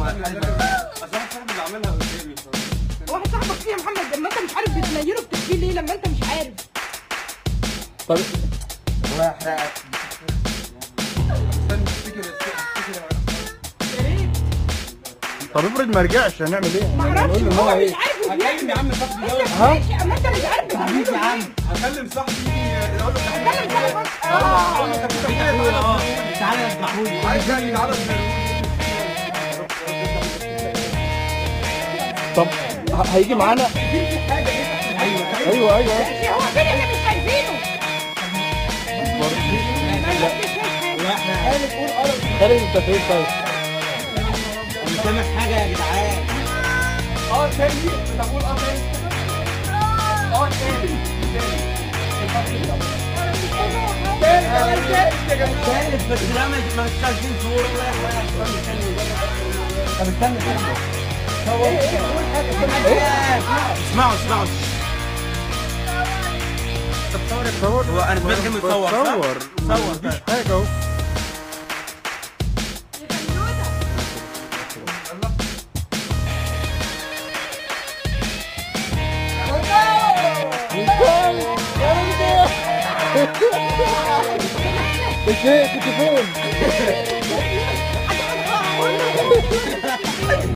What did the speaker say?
عشان واحد صاحبي اللي عاملها قدامي واحد صاحبك فيه يا محمد لما انت مش عارف بتنيره بتكفيه ليه لما انت مش عارف طب الله يحرقك استنى افتكر افتكر يا ريت طب افرض ما رجعش هنعمل ايه؟ ما اعرفش هنقول له ان هو هو مش ايه؟ عارف هكلم يا عم صاحبي ده ها؟ ماشي اما انت مش عارف بتعمله يا عم ايه هكلم صاحبي يقول له اتكلم كلام بس اه تعالى اذبحوني عايز يعني تعالى طب ه- هيجي معانا ايوه ايوه ماشي هو فين اللي مش شايفينه خالد انت فين طيب؟ مش سامع حاجه يا جدعان اه تاني بتقول اه تاني اه تاني ثالث بس لا ما ما تشغلين صور ولا حاجه طب استنى استنى اسمعوا اسمعوا صور هو انا سمعت كلمه صور صح؟ صور صور مفيش حاجه اهو ايش كنت فين؟